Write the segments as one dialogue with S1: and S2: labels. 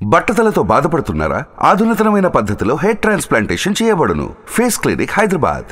S1: బట్టతలతో బాధపడుతున్నారా ఆధునితనమైన పద్ధతిలో హెయిర్ ట్రాన్స్ప్లాంటేషన్ చేయబడును ఫేస్ క్లినిక్ హైదరాబాద్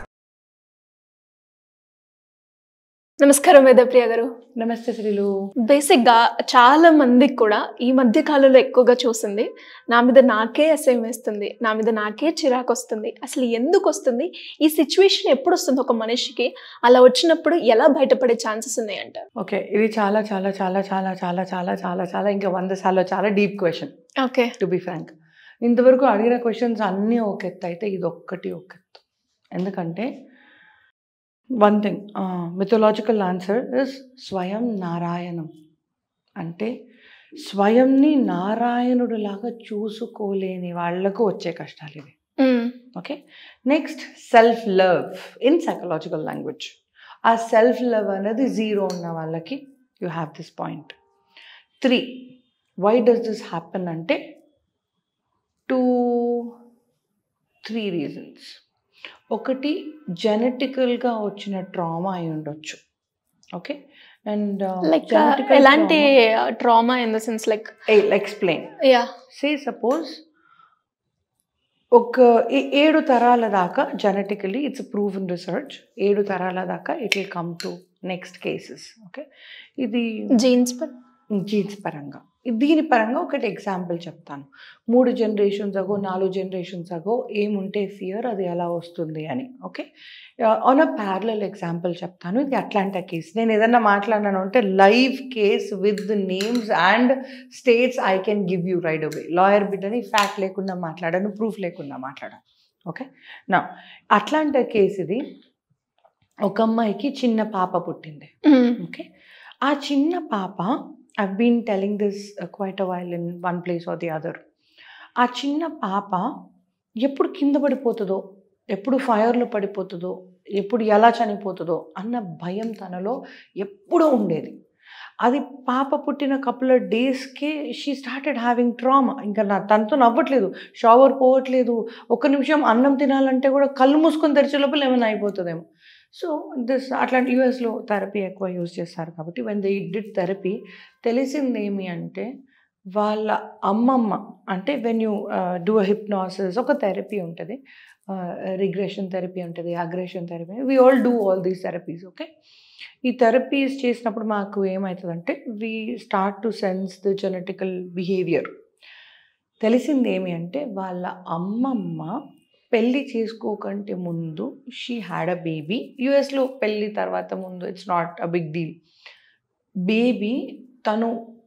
S2: నమస్కారం వేదప్రియ గారు
S3: నమస్తే శ్రీలు
S2: బేసిక్ గా చాలా మందికి కూడా ఈ మధ్య కాలంలో ఎక్కువగా చూసింది నా మీద నాకే అసహ్యం వేస్తుంది నా మీద నాకే చిరాకు వస్తుంది అసలు ఎందుకు వస్తుంది ఈ సిచ్యువేషన్ ఎప్పుడు వస్తుంది ఒక మనిషికి అలా వచ్చినప్పుడు ఎలా బయటపడే ఛాన్సెస్ ఉన్నాయి అంటారు
S3: ఓకే ఇది చాలా చాలా చాలా చాలా చాలా చాలా చాలా చాలా ఇంకా వంద సార్లు చాలా deep question
S2: okay
S3: to be frank ఇంతవరకు అడిగిన క్వశ్చన్స్ అన్నీ ఒక ఎత్తు అయితే ఇది ఒక్కటి ఒక ఎత్తు ఎందుకంటే one thing mythological answer is స్వయం నారాయణం అంటే స్వయంని నారాయణుడిలాగా చూసుకోలేని వాళ్లకు వచ్చే కష్టాలు ఇవి okay next self love in psychological language ఆ సెల్ఫ్ లవ్ అనేది జీరో ఉన్న వాళ్ళకి you have this point three why does this happen అంటే టూ త్రీ రీజన్స్ ఒకటి జెనెటికల్గా వచ్చిన ట్రామా అయి ఉండొచ్చు ఓకే అండ్
S2: లైక్ ఎలాంటి trauma in the sense like
S3: explain
S2: ya
S3: say suppose ఒక ఏ- ఏడు తరాల దాకా genetically it's prove in research ఏడు తరాల దాకా it will come to next cases okay ఇది
S2: జీన్స్ పర్
S3: జీన్స్ పరంగా దీని పరంగా ఒకటి ఎగ్జాంపుల్ చెప్తాను మూడు జనరేషన్స్ అగో నాలుగు జనరేషన్స్ అగో ఏముంటే ఫియర్ అది ఎలా వస్తుంది అని okay on a parallel example చెప్తాను ఇది అట్లాంటా కేస్ నేను ఏదన్నా మాట్లాడినాను అంటే live case with the names and states I can give you right away lawyer బిడ్డని ఫ్యాక్ట్ లేకుండా మాట్లాడాను ప్రూఫ్ లేకుండా మాట్లాడాను ఓకే నా అట్లాంటా కేస్ ఇది ఒక అమ్మాయికి చిన్న పాప పుట్టింది ఓకే ఆ చిన్న పాప I been telling this quite a while in one place or the other ఆ చిన్న పాప ఎప్పుడు కింద పడిపోతుందో ఎప్పుడు ఫైర్లో పడిపోతుందో ఎప్పుడు ఎలా చనిపోతుందో అన్న భయం తనలో ఎప్పుడూ ఉండేది అది పాప పుట్టిన కపుల్ ఆఫ్ డేస్కే షీ స్టార్టెడ్ హ్యావింగ్ ట్రామా ఇంకా నా తనతో నవ్వట్లేదు షవర్ పోవట్లేదు ఒక నిమిషం అన్నం తినాలంటే కూడా కళ్ళు మూసుకొని తెరిచే లోపల ఏమైనా అయిపోతుందేమో సో దిస్ అట్లాంటి యూఎస్లో థెరపీ ఎక్కువ యూజ్ చేస్తారు కాబట్టి వెన్ దే డిడ్ థెరపీ తెలిసింది ఏమి అంటే వాళ్ళ అమ్మమ్మ అంటే వెన్ యూ డూ హిప్నాసిస్ ఒక థెరపీ ఉంటుంది రిగ్రెషన్ థెరపీ ఉంటుంది aggression therapy we all do all these therapies okay ఈ థెరపీస్ చేసినప్పుడు మాకు ఏమవుతుందంటే we start to sense the genetical behaviour తెలిసింది ఏమి అంటే వాళ్ళ అమ్మమ్మ పెళ్ళి చేసుకోకంటే ముందు షీ హ్యాడ్ అ బేబీ యుఎస్లో పెళ్ళి తర్వాత ముందు it's not a big deal baby తను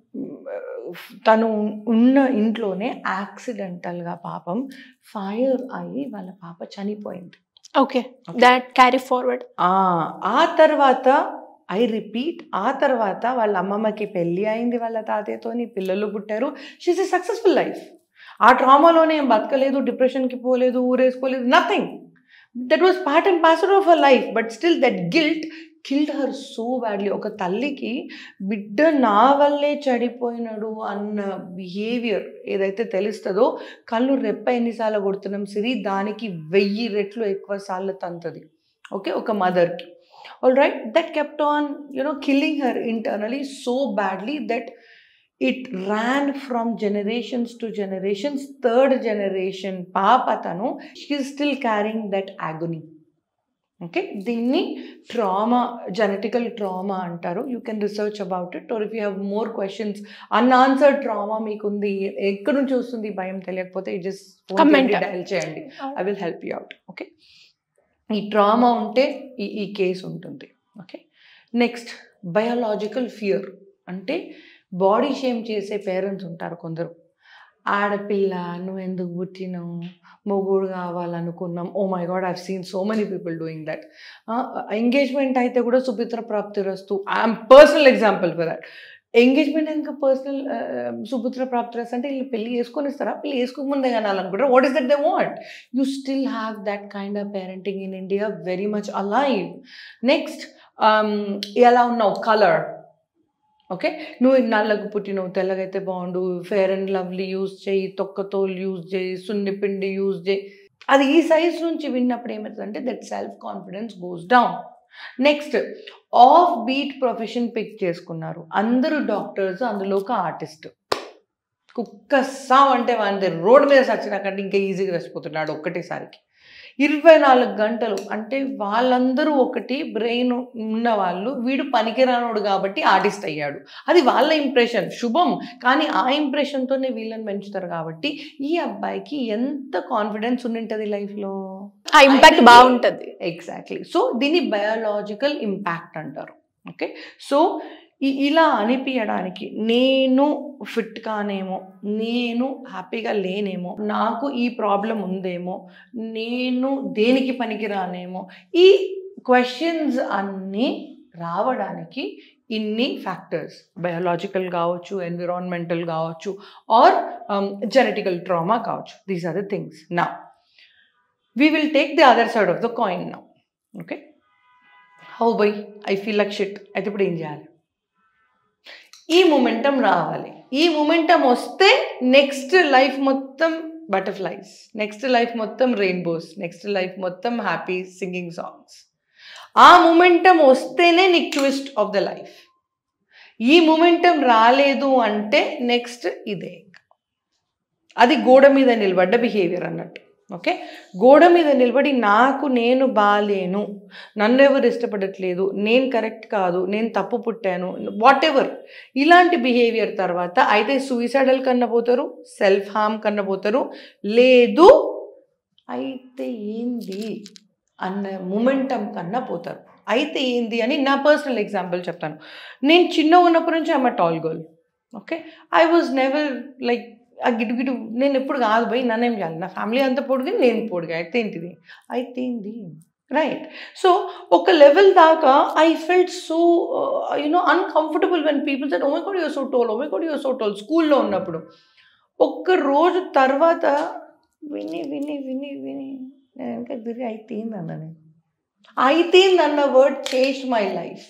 S3: తను ఉన్న ఇంట్లోనే యాక్సిడెంటల్గా పాపం ఫైర్ అయ్యి వాళ్ళ పాప చనిపోయింది
S2: ఓకే దాట్ క్యారీ ఫార్వర్డ్
S3: ఆ ఆ తర్వాత ఐ రిపీట్ ఆ తర్వాత వాళ్ళ అమ్మమ్మకి పెళ్ళి అయింది వాళ్ళ తాతయ్యతోని పిల్లలు పుట్టారు షీస్ ఎ సక్సెస్ఫుల్ లైఫ్ ఆ ట్రామాలోనే ఏం బతకలేదు డిప్రెషన్కి పోలేదు ఊరేసుకోలేదు nothing that was part and parcel of our life but still that guilt killed her so badly ఒక తల్లికి బిడ్డ నా వల్లే చెడిపోయినాడు అన్న బిహేవియర్ ఏదైతే తెలుస్తుందో కళ్ళు రెప్ప ఎన్నిసార్లు కొడుతున్నాం సిరి దానికి వెయ్యి రెట్లు ఎక్కువ సార్లు తంతది ఓకే ఒక మదర్కి all right that kept on you know killing her internally so badly that it ran from generations to generations third generation పాప తను she still carrying that agony okay దీన్ని ట్రామా జెనెటికల్ ట్రామా అంటారు you can research about it or if you have more questions unanswered trauma మీకుంది ఎక్కడి నుంచి వస్తుంది ఈ భయం తెలియకపోతే ఇట్ జస్ట్
S2: Comment.
S3: డయల్ చేయండి I will help you out okay ఈ ట్రామా ఉంటే ఈ ఈ కేసు ఉంటుంది ఓకే నెక్స్ట్ బయాలజికల్ ఫియర్ అంటే బాడీ షేమ్ చేసే పేరెంట్స్ ఉంటారు కొందరు ఆడపిల్ల నువ్వు ఎందుకు పుట్టినావు మొగుడు కావాలనుకున్నాం oh my god I've seen so many people doing that engagement అయితే కూడా సుపిత్ర ప్రాప్తి రస్తు I'm personal example for that engagement ఇంకా పర్సనల్ సుపుత్ర ప్రాప్తి రస్తు అంటే వీళ్ళు పెళ్లి చేసుకొని ఇస్తారా పెళ్లి చేసుకోకముందే కనాలనుకుంటారా what is that they want you still have that kind of parenting in India very much alive next ఎలా ఉన్నావు కలర్ ఓకే నువ్వు నల్లగు పుట్టినవు తెల్లగైతే బాగుండు ఫేర్ అండ్ లవ్లీ యూజ్ చేయి తొక్కతోలు యూజ్ చేయి సున్నిపిండి యూజ్ చేయి అది ఈ సైజ్ నుంచి విన్నప్పుడు ఏమవుతుందంటే that self confidence goes down next off beat profession pick చేసుకున్నారు అందరూ డాక్టర్స్ అందులో ఒక ఆర్టిస్ట్ కుక్క సావ్ అంటే వాడి రోడ్డు మీద చచ్చినాకంటే ఇంకా ఈజీగా చచ్చిపోతున్నాడు ఒక్కటేసారికి ఇరవై నాలుగు గంటలు అంటే వాళ్ళందరూ ఒకటి బ్రెయిన్ ఉన్న వాళ్ళు వీడు పనికిరానోడు కాబట్టి ఆర్టిస్ట్ అయ్యాడు అది వాళ్ళ ఇంప్రెషన్ శుభం కానీ ఆ ఇంప్రెషన్తోనే వీళ్ళని పెంచుతారు కాబట్టి ఈ అబ్బాయికి ఎంత కాన్ఫిడెన్స్ ఉండింటది లైఫ్లో
S2: ఆ ఇంపాక్ట్ బాగుంటది
S3: ఎగ్జాక్ట్లీ సో దీన్ని బయాలజికల్ ఇంపాక్ట్ అంటారు ఓకే సో ఈ- ఇలా అనిపించడానికి నేను ఫిట్ కానేమో నేను హ్యాపీగా లేనేమో నాకు ఈ ప్రాబ్లం ఉందేమో నేను దేనికి పనికిరానేమో ఈ క్వశ్చన్స్ అన్నీ రావడానికి ఇన్ని ఫ్యాక్టర్స్ బయాలజికల్ కావచ్చు ఎన్విరాన్మెంటల్ కావచ్చు ఆర్ జెనెటికల్ ట్రామా కావచ్చు దీస్ ఆర్ ద థింగ్స్ నా we will take the other side of the coin now okay how by I feel luck shit అయితే ఇప్పుడు ఏం చేయాలి ఈ మొమెంటం రావాలి ఈ మొమెంటం వస్తే నెక్స్ట్ లైఫ్ మొత్తం బటర్ఫ్లైస్ నెక్స్ట్ లైఫ్ మొత్తం రెయిన్బోస్ నెక్స్ట్ లైఫ్ మొత్తం హ్యాపీ సింగింగ్ సాంగ్స్ ఆ మొమెంటం వస్తేనే నీకు ట్విస్ట్ ఆఫ్ ద లైఫ్ ఈ మొమెంటం రాలేదు అంటే నెక్స్ట్ ఇదే అది గోడ మీద నిలబడ్డ బిహేవియర్ అన్నట్టు ఓకే గోడ మీద నిలబడి నాకు నేను బాలేను నన్ను ఎవరు ఇష్టపడట్లేదు నేను కరెక్ట్ కాదు నేను తప్పు పుట్టాను వాట్ ఎవర్ ఇలాంటి బిహేవియర్ తర్వాత అయితే సూయిసైడల్ కన్నా పోతారు సెల్ఫ్ హార్మ్ కన్నా పోతారు లేదు అయితే ఏంది అన్న మొమెంటం కన్నా పోతారు అయితే ఏంది అని నా పర్సనల్ ఎగ్జాంపుల్ చెప్తాను నేను చిన్న ఉన్నప్పటి నుంచి I'm tall girl okay I was never like ఆ గిటు గిటు నేను ఎప్పుడు కాదు పోయి నన్నేం చేయాలి నా ఫ్యామిలీ అంతా పొడిగా నేను పొడిగా అయితే ఏంటిది అయితే ఏంది రైట్ సో ఒక లెవెల్ దాకా I felt so you know uncomfortable when people set ఓమే కూడా యూర్ సో టోల్ ఓమే కూడా యూర్ సో టోల్ స్కూల్లో ఉన్నప్పుడు ఒక్క రోజు తర్వాత విని విని విని విని నేను ఇంకా తిరిగి అయితే ఏందన్న నేను అయితే ఏందన్న word change my life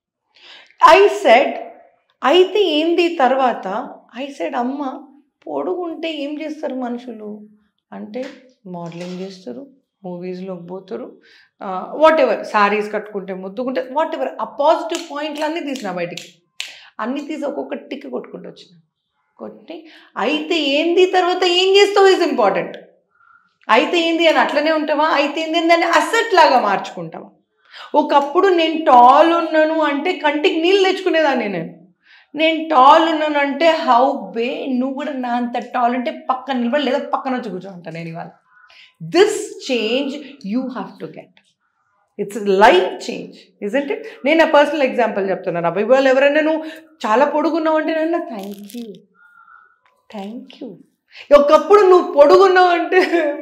S3: I said అయితే ఏంది తర్వాత ఐ సెడ్ అమ్మ పొడుగుంటే ఏం చేస్తారు మనుషులు అంటే మోడలింగ్ చేస్తారు మూవీస్లోకి పోతారు వాట్ ఎవర్ సారీస్ కట్టుకుంటే ముద్దుకుంటే వాట్ ఎవర్ ఆ పాజిటివ్ పాయింట్లు అన్నీ తీసిన బయటికి అన్నీ తీసి ఒక్కొక్క టిక్ కొట్టుకుంటూ వచ్చిన కొట్టి అయితే ఏంది తర్వాత ఏం చేస్తావు ఈజ్ ఇంపార్టెంట్ అయితే ఏంది అని అట్లనే ఉంటావా అయితే ఏంది అని దాన్ని అసెట్ లాగా మార్చుకుంటావా ఒకప్పుడు నేను టాల్ ఉన్నాను అంటే కంటికి నీళ్ళు తెచ్చుకునేదాన్ని నేను నేను టాల్ ఉన్నాను అంటే హౌ బే నువ్వు కూడా నా అంత టాల్ ఉంటే పక్కన నిలబడి లేదా పక్కన వచ్చి కూర్చోంటా నేను ఇవాళ this change you have to get it's life change isn't it నేను నా పర్సనల్ ఎగ్జాంపుల్ చెప్తున్నాను అబ్బాయి వాళ్ళు ఎవరైనా నువ్వు చాలా పొడుగున్నావు అంటే నన్ను థ్యాంక్ యూ థ్యాంక్ యూ ఒకప్పుడు నువ్వు పొడుగున్నావు అంటే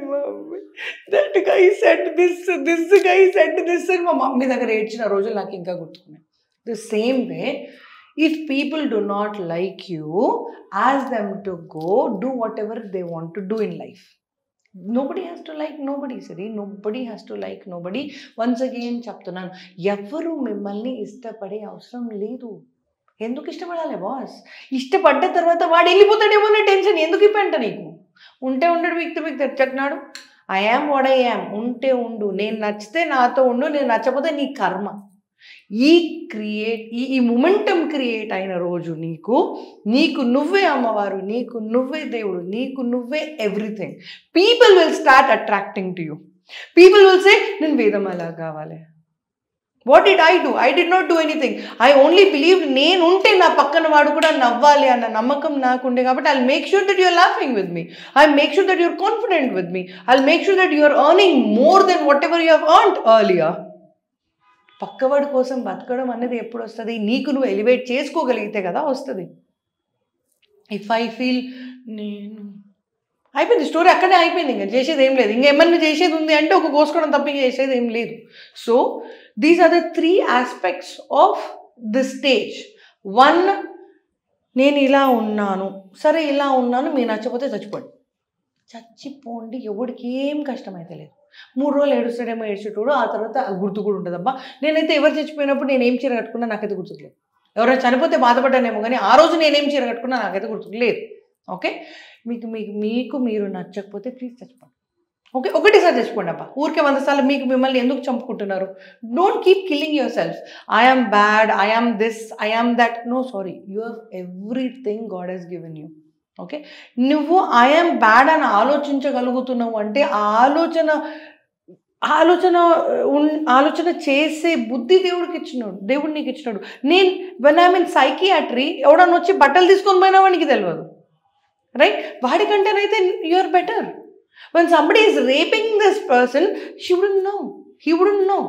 S3: that guy set this this guy set this అని మా మమ్మీ దగ్గర ఏడ్చిన రోజులు నాకు ఇంకా గుర్తుకున్నాయి the same way if people do not like you as them to go do whatever they want to do in life nobody has to like nobody సరి nobody has to like nobody once again చెప్తున్నాను ఎవరు మిమ్మల్ని ఇష్టపడే అవసరం లేదు ఎందుకు ఇష్టపడాలి boss ఇష్టపడ్డ తర్వాత వాడు వెళ్ళిపోతాడేమో అనే టెన్షన్ ఎందుకు ఇప్పంట నీకు ఉంటే ఉండడు మీకు మీకు తెచ్చట్నాడు I am what I am ఉంటే ఉండు నేను నచ్చితే నాతో ఉండు నేను నచ్చకపోతే నీ కర్మ ఈ క్రియేట్ ఈ ఈ మొమెంటం క్రియేట్ అయిన రోజు నీకు నీకు నువ్వే అమ్మవారు నీకు నువ్వే దేవుడు నీకు నువ్వే everything people will start attracting to you people will say నేను వేదం అలా కావాలి what did I do I did not do anything I only believe నేను ఉంటే నా పక్కన వాడు కూడా నవ్వాలి అన్న నమ్మకం నాకుండే కాబట్టి I make sure that you're laughing with me I make sure that you're confident with me I make sure that you're earning more than whatever you earned earlier పక్కవాడి కోసం బతకడం అనేది ఎప్పుడు వస్తుంది నీకు నువ్వు ఎలివేట్ చేసుకోగలిగితే కదా వస్తుంది ఇఫ్ ఐ ఫీల్ నేను అయిపోయింది స్టోరీ అక్కడే అయిపోయింది ఇంకా చేసేది ఏం లేదు ఇంకేమన్నా చేసేది ఉంది అంటే ఒక కోసుకోవడం తప్ప ఇంకా చేసేది ఏం లేదు so these are the three aspects of the stage one నేను ఇలా ఉన్నాను సరే ఇలా ఉన్నాను మీరు నచ్చపోతే చచ్చిపోండి చచ్చిపోండి ఎవడికి ఏం కష్టమైతే లేదు మూడు రోజులు ఏడుస్తాడేమో ఏడ్చేటోడు ఆ తర్వాత గుర్తు కూడా ఉంటుందబ్బా నేనైతే ఎవరు చచ్చిపోయినప్పుడు నేనేం చీర కట్టుకున్నా నాకైతే గుర్తుకులేదు ఎవరైనా చనిపోతే బాధపడ్డానేమో కానీ ఆ రోజు నేనేం చీర కట్టుకున్నా నాకైతే గుర్తుకులేదు ఓకే మీకు మీకు మీకు మీరు నచ్చకపోతే ప్లీజ్ చచ్చిపోండి ఓకే ఒకటేసారి చచ్చిపోండి అబ్బా ఊరికే వంద సార్లు మీకు మిమ్మల్ని ఎందుకు చంపుకుంటున్నారు don't keep killing yourself I am bad I am this I am that no sorry you have everything god he's given you okay నువ్వు ఐఎమ్ బ్యాడ్ అని ఆలోచించగలుగుతున్నావు అంటే ఆ ఆలోచన ఆలోచన ఉన్- ఆలోచన చేసే బుద్ధి దేవుడికి ఇచ్చినాడు దేవుడు నీకు ఇచ్చినాడు నేను వెన్ ఐ మీన్ సైకియాట్రీ ఎవడన్నా వచ్చి బట్టలు తీసుకొని పోయినా వాడికి తెలియదు రైట్ వాడికంటేనైతే you're better when somebody is raping this person she wouldn't know he wouldn't know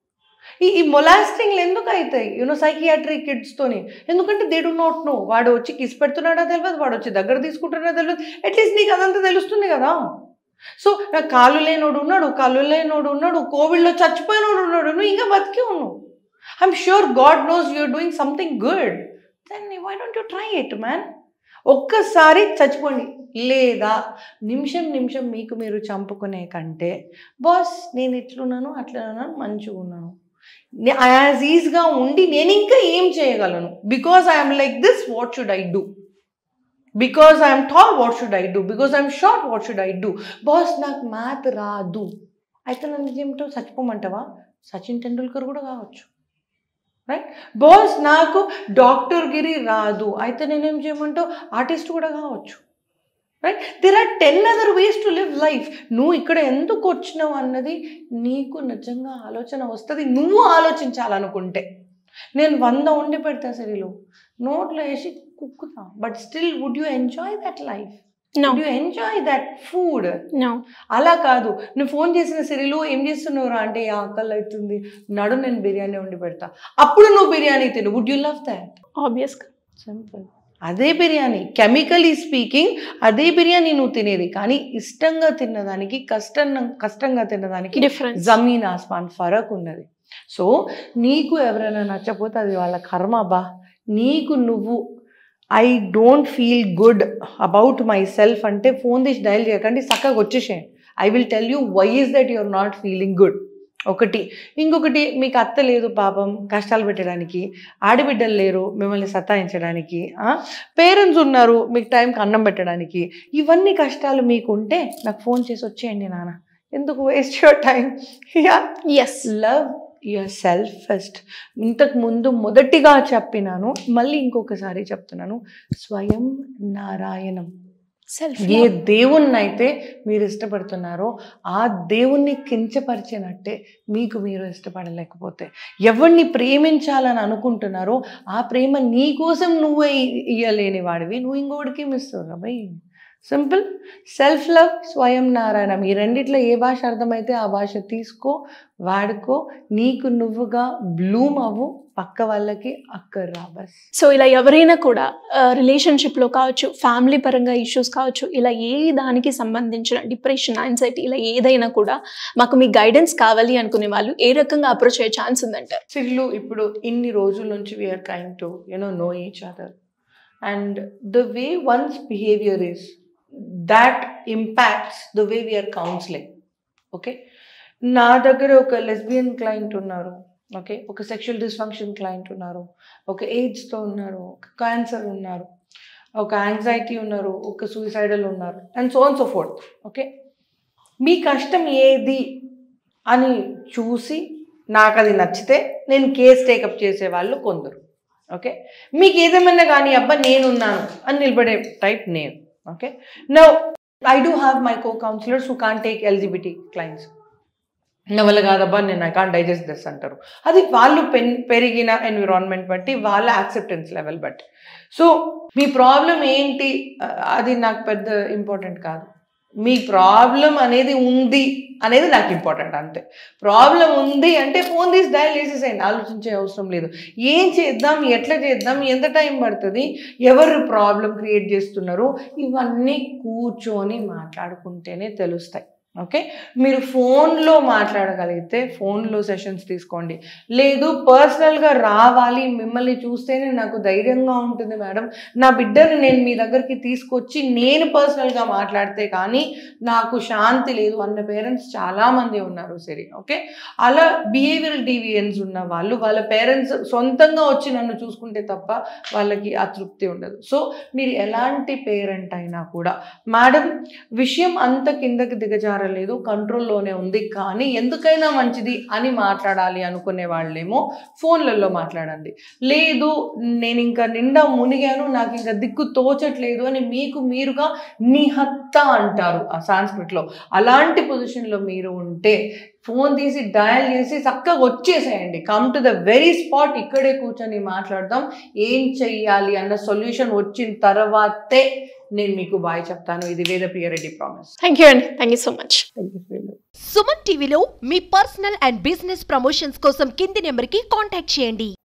S3: ఈ ఈ మొలాస్టింగ్లు ఎందుకు అవుతాయి యూనో సైకియాట్రిక్ కిడ్స్తోని ఎందుకంటే దే డు నాట్ నో వాడు వచ్చి కిస్ పెడుతున్నాడా తెలియదు వాడు వచ్చి దగ్గర తీసుకుంటున్నాడా తెలియదు అట్లీస్ట్ నీకు అదంతా తెలుస్తుంది కదా సో నాకు కాళ్ళు లేనోడు ఉన్నాడు కళ్ళు లేనోడు ఉన్నాడు కోవిడ్లో చచ్చిపోయినోడు ఉన్నాడు నువ్వు ఇంకా బతికే ఉన్నావు I'm sure god knows you're doing something good then why don't you try it man ఒక్కసారి చచ్చిపోండి లేదా నిమిషం నిమిషం మీకు మీరు చంపుకునే కంటే బాస్ నేను ఇట్లున్నాను అట్లున్నాను మంచిగా ఉన్నాను యాజ్ ఈజ్గా ఉండి నేను ఇంకా ఏం చేయగలను because I'm like this what should I do because I'm tall what should I do because I'm short what should I do boss నాకు మ్యాథ్ రాదు అయితే నన్ను ఏమిటో చచ్చిపోమంటావా సచిన్ టెండూల్కర్ కూడా కావచ్చు రైట్ బాస్ నాకు డాక్టర్ గిరి రాదు అయితే నేనేం చేయమంటావు ఆర్టిస్ట్ కూడా కావచ్చు right there are ten other ways to live life నువ్వు ఇక్కడ ఎందుకు వచ్చినావు అన్నది నీకు నిజంగా ఆలోచన వస్తుంది నువ్వు ఆలోచించాలనుకుంటే నేను వంద ఉండి పెడతా సరిలో నోట్లో వేసి కుక్కుతా but still would you enjoy that life
S2: no
S3: would you enjoy that food
S2: no
S3: అలా కాదు నువ్వు ఫోన్ చేసిన సిరిలు ఏం చేస్తున్నావురా అంటే "ఏ ఆకలి అవుతుంది నడు నేను బిర్యానీ వండి పెడతా అప్పుడు నువ్వు బిర్యానీ తిను వుడ్ యూ లవ్ దాట్
S2: ఆబ్వియస్గా
S3: సింపుల్ అదే బిర్యానీ కెమికలీ స్పీకింగ్ అదే బిర్యానీ నువ్వు తినేది కానీ ఇష్టంగా తిన్నదానికి కష్టం కష్టంగా తిన్నదానికి
S2: డిఫరెన్స్
S3: జమీన్ ఆస్మాన్ ఫరక్ ఉన్నది సో నీకు ఎవరైనా నచ్చపోతే అది వాళ్ళ కర్మ బా నీకు నువ్వు I don't feel good about myself అంటే ఫోన్ తీసి డయల్ చేయకండి చక్కగా వచ్చేసేయండి I will tell you why is that you're not feeling good ఒకటి ఇంకొకటి మీకు అత్త లేదు పాపం కష్టాలు పెట్టడానికి ఆడబిడ్డలు లేరు మిమ్మల్ని సతాయించడానికి పేరెంట్స్ ఉన్నారు మీకు టైంకి అన్నం పెట్టడానికి ఇవన్నీ కష్టాలు మీకు ఉంటే నాకు ఫోన్ చేసి వచ్చేయండి నాన్న ఎందుకు waste your time yeah
S2: yes
S3: love yourself first ఇంతకు ముందు మొదటిగా చెప్పినాను మళ్ళీ ఇంకొకసారి చెప్తున్నాను స్వయం నారాయణం
S2: సెల్ఫ్
S3: ఏ దేవుణ్ణైతే మీరు ఇష్టపడుతున్నారో ఆ దేవుణ్ణి కించపరిచినట్టే మీకు మీరు ఇష్టపడలేకపోతే ఎవరిని ప్రేమించాలని అనుకుంటున్నారో ఆ ప్రేమ నీ కోసం నువ్వే ఇ- ఇయ్యలేని వాడివి నువ్వు ఇంకోటికి మిస్తావు భయ్ సింపుల్ సెల్ఫ్ లవ్ స్వయం నారాయణం ఈ రెండిట్లో ఏ భాష అర్థమైతే ఆ భాష తీసుకో వాడుకో నీకు నువ్వుగా బ్లూమ్ అవ్వు పక్క వాళ్ళకి అక్కర్ రా బస్
S2: సో ఇలా ఎవరైనా కూడా రిలేషన్షిప్లో కావచ్చు ఫ్యామిలీ పరంగా ఇష్యూస్ కావచ్చు ఇలా ఏ దానికి సంబంధించిన డిప్రెషన్ యాంగ్జైటీ ఇలా ఏదైనా కూడా మాకు మీ గైడెన్స్ కావాలి అనుకునే వాళ్ళు ఏ రకంగా అప్రోచ్ అయ్యే ఛాన్స్ ఉందంటారు
S3: సిల్లు ఇప్పుడు ఇన్ని రోజుల నుంచి we are trying to you know know each other and the way one's behaviour is that impacts the way we are counselling okay నా దగ్గర ఒక లెస్బియన్ క్లయింట్ ఉన్నారు ఓకే ఒక సెక్షువల్ డిస్ఫంక్షన్ క్లయింట్ ఉన్నారు ఒక ఏజ్తో ఉన్నారు ఒక క్యాన్సర్ ఉన్నారు ఒక యాంగ్జైటీ ఉన్నారు ఒక సూసైడల్ ఉన్నారు and so and so forth okay మీ కష్టం ఏది అని చూసి నాకు అది నచ్చితే నేను కేస్ టేకప్ చేసే వాళ్ళు కొందరు ఓకే మీకు ఏదేమన్నా కానీ అబ్బా నేనున్నాను అని నిలబడే టైప్ నేను okay no I do have my co counsellors who can take eligibility clients నా వల్ల కాదబ్బా నేను ఐ కాన్ డైజెస్ట్ దిస్ అంటారు అది వాళ్ళు పెన్ పెరిగిన ఎన్విరాన్మెంట్ బట్టి వాళ్ళ యాక్సెప్టెన్స్ లెవెల్ బట్టి సో మీ ప్రాబ్లం ఏంటి ఆ, అది నాకు పెద్ద ఇంపార్టెంట్ కాదు మీ ప్రాబ్లం అనేది ఉంది అనేది నాకు ఇంపార్టెంట్ అంతే ప్రాబ్లం ఉంది అంటే ఫోన్ తీసి డయల్ చేసేసేయండి ఆలోచించే అవసరం లేదు ఏం చేద్దాం ఎట్లా చేద్దాం ఎంత టైం పడుతుంది ఎవరు ప్రాబ్లం క్రియేట్ చేస్తున్నారు ఇవన్నీ కూర్చొని మాట్లాడుకుంటేనే తెలుస్తాయి ఓకే మీరు ఫోన్లో మాట్లాడగలిగితే ఫోన్లో సెషన్స్ తీసుకోండి లేదు పర్సనల్గా రావాలి మిమ్మల్ని చూస్తేనే నాకు ధైర్యంగా ఉంటుంది మేడం నా బిడ్డని నేను మీ దగ్గరికి తీసుకొచ్చి నేను పర్సనల్గా మాట్లాడితే కానీ నాకు శాంతి లేదు అన్న పేరెంట్స్ చాలామంది ఉన్నారు సరే ఓకే అలా బిహేవియరల్ డీవియన్స్ ఉన్న వాళ్ళు వాళ్ళ పేరెంట్స్ సొంతంగా వచ్చి నన్ను చూసుకుంటే తప్ప వాళ్ళకి ఆ తృప్తి ఉండదు సో మీరు ఎలాంటి పేరెంట్ అయినా కూడా మేడం విషయం అంత కిందకి దిగజారలేదు మాట్లాడలేదు కంట్రోల్లోనే ఉంది కానీ ఎందుకైనా మంచిది అని మాట్లాడాలి అనుకునే వాళ్ళేమో ఫోన్లలో మాట్లాడండి లేదు నేను ఇంకా నిండా మునిగాను నాకు ఇంకా దిక్కు తోచట్లేదు అని మీకు మీరుగా నిహత్త అంటారు ఆ సాంస్క్రిట్లో అలాంటి పొజిషన్లో మీరు ఉంటే ఫోన్ తీసి డయల్ చేసి చక్కగా వచ్చేసేయండి come to the very spot ఇక్కడే కూర్చొని మాట్లాడదాం ఏం చెయ్యాలి అన్న సొల్యూషన్ వచ్చిన తర్వాతే నేను మీకు బాయ్ చెప్తాను ఇది Veda Priya Reddy promise
S2: thank you అండి thank you so much
S4: Suman టీవీలో మీ పర్సనల్ అండ్ బిజినెస్ ప్రమోషన్స్ కోసం కింది నెంబర్కి కాంటాక్ట్ చేయండి